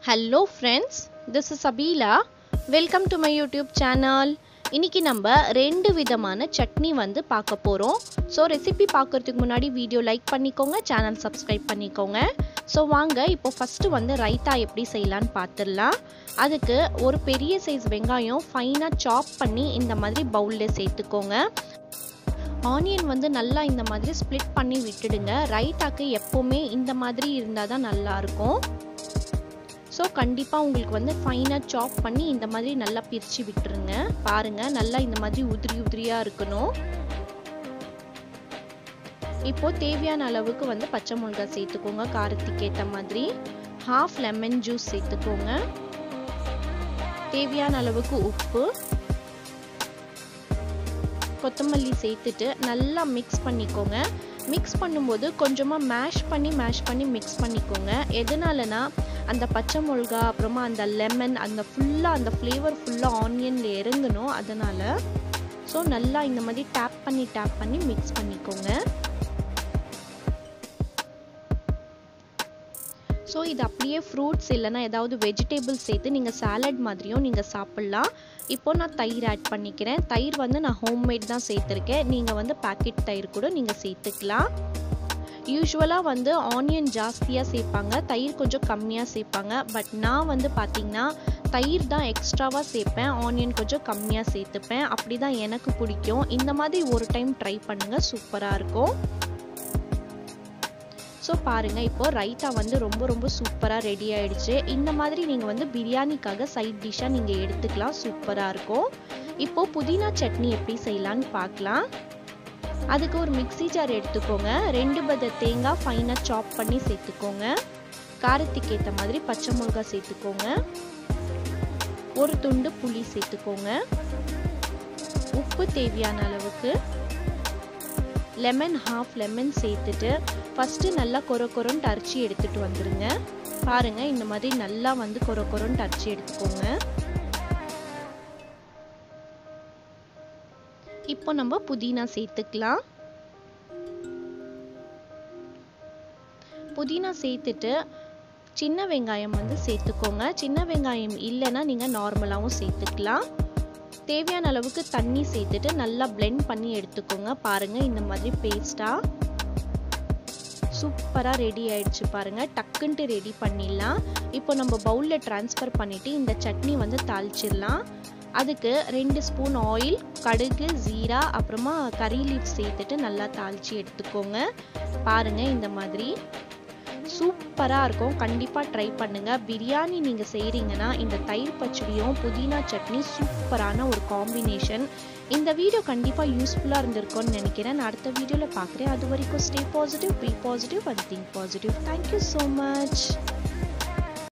hello friends this is Abeela welcome to my YouTube channel இன்னைக்கு நம்ம ரெண்டு விதமான சட்னி வந்து பார்க்க போகிறோம் ஸோ ரெசிபி பார்க்கறதுக்கு முன்னாடி வீடியோ லைக் பண்ணிக்கோங்க சேனல் சப்ஸ்கிரைப் பண்ணிக்கோங்க ஸோ வாங்க இப்போ ஃபஸ்ட்டு வந்து ரைத்தா எப்படி செய்யலான்னு பார்த்துடலாம் அதுக்கு ஒரு பெரிய சைஸ் வெங்காயம் ஃபைனாக சாப் பண்ணி இந்த மாதிரி பவுலில் சேர்த்துக்கோங்க ஆனியன் வந்து நல்லா இந்த மாதிரி ஸ்ப்ளிட் பண்ணி விட்டுடுங்க ரைட்டாக்கு எப்போவுமே இந்த மாதிரி இருந்தால் தான் நல்லாயிருக்கும் ஸோ கண்டிப்பாக உங்களுக்கு வந்து ஃபைனாக சாப் பண்ணி இந்த மாதிரி நல்லா பிரித்து விட்டுருங்க பாருங்கள் நல்லா இந்த மாதிரி உதிரி உதிரியாக இருக்கணும் இப்போ தேவையான அளவுக்கு வந்து பச்சை மிளகாய் சேர்த்துக்கோங்க காரத்துக்கு ஏற்ற மாதிரி ஹாஃப் லெமன் ஜூஸ் சேர்த்துக்கோங்க தேவையான அளவுக்கு உப்பு கொத்தமல்லி சேர்த்துட்டு நல்லா மிக்ஸ் பண்ணிக்கோங்க மிக்ஸ் பண்ணும்போது கொஞ்சமாக மேஷ் பண்ணி மேஷ் பண்ணி மிக்ஸ் பண்ணிக்கோங்க எதனாலனா அந்த பச்சை மிளகா அப்புறமா அந்த லெமன் அந்த ஃபுல்லாக அந்த ஃப்ளேவர் ஃபுல்லாக ஆனியனில் இறங்கணும் அதனால் ஸோ நல்லா இந்த மாதிரி டேப் பண்ணி டேப் பண்ணி மிக்ஸ் பண்ணிக்கோங்க ஸோ இது அப்படியே ஃப்ரூட்ஸ் இல்லைனா ஏதாவது வெஜிடபிள்ஸ் சேர்த்து நீங்கள் சாலட் மாதிரியும் நீங்கள் சாப்பிட்லாம் இப்போ நான் தயிர் ஆட் பண்ணிக்கிறேன் தயிர் வந்து நான் ஹோம்மேட் தான் சேர்த்துருக்கேன் நீங்கள் வந்து பேக்கெட் தயிர் கூட நீங்கள் சேர்த்துக்கலாம் யூஸ்வலாக வந்து ஆனியன் ஜாஸ்தியாக சேர்ப்பாங்க தயிர் கொஞ்சம் கம்மியாக சேர்ப்பாங்க பட் நான் வந்து பார்த்திங்கன்னா தயிர் தான் எக்ஸ்ட்ராவாக சேர்ப்பேன் ஆனியன் கொஞ்சம் கம்மியாக சேர்த்துப்பேன் அப்படி தான் எனக்கு பிடிக்கும் இந்த மாதிரி ஒரு டைம் ட்ரை பண்ணுங்கள் சூப்பராக இருக்கும் ஸோ பாருங்கள் இப்போது ரைத்தா வந்து ரொம்ப ரொம்ப சூப்பராக ரெடி ஆயிடுச்சு இந்த மாதிரி நீங்கள் வந்து பிரியாணிக்காக சைட் டிஷ்ஷாக நீங்கள் எடுத்துக்கலாம் சூப்பராக இருக்கும் இப்போது புதினா சட்னி எப்படி செய்யலான்னு பார்க்கலாம் அதுக்கு ஒரு மிக்சி ஜார் எடுத்துக்கோங்க ரெண்டு பத தேங்காய் ஃபைனாக சாப் பண்ணி சேர்த்துக்கோங்க காரத்துக்கு ஏற்ற மாதிரி பச்சை மிளகாய் சேர்த்துக்கோங்க ஒரு துண்டு புளி சேர்த்துக்கோங்க உப்பு தேவையான அளவுக்கு லெமன் ஹாஃப் லெமன் சேர்த்துட்டு ஃபஸ்ட்டு நல்லா கொர கொரன்ட்டு அரைச்சி எடுத்துகிட்டு வந்துடுங்க பாருங்கள் இந்த மாதிரி நல்லா வந்து கொர கொரன்ட்டு அரைச்சி எடுத்துக்கோங்க இப்போ நம்ம புதினா சேர்த்துக்கலாம் புதினா சேர்த்துட்டு சின்ன வெங்காயம் வந்து சேர்த்துக்கோங்க சின்ன வெங்காயம் இல்லைன்னா நீங்கள் நார்மலாகவும் சேர்த்துக்கலாம் தேவையான அளவுக்கு தண்ணி சேர்த்துட்டு நல்லா பிளெண்ட் பண்ணி எடுத்துக்கோங்க பாருங்கள் இந்த மாதிரி பேஸ்ட்டாக சூப்பராக ரெடி ஆயிடுச்சு பாருங்கள் டக்குன்ட்டு ரெடி பண்ணிடலாம் இப்போ நம்ம பவுலில் ட்ரான்ஸ்ஃபர் பண்ணிவிட்டு இந்த சட்னி வந்து தாளிச்சிடலாம் அதுக்கு ரெண்டு ஸ்பூன் ஆயில் கடுகு ஜீரா அப்புறமா கறி லீஃப் சேர்த்துட்டு நல்லா தாளித்து எடுத்துக்கோங்க பாருங்கள் இந்த மாதிரி சூப்பராக இருக்கும் கண்டிப்பாக ட்ரை பண்ணுங்கள் பிரியாணி நீங்கள் செய்கிறீங்கன்னா இந்த தயிர் பச்சடியும் புதினா சட்னி சூப்பரான ஒரு காம்பினேஷன் இந்த வீடியோ கண்டிப்பாக யூஸ்ஃபுல்லாக இருந்திருக்கும்னு நினைக்கிறேன் நான் அடுத்த வீடியோவில் பார்க்குறேன் அது வரைக்கும் stay positive be positive and think positive thank you so much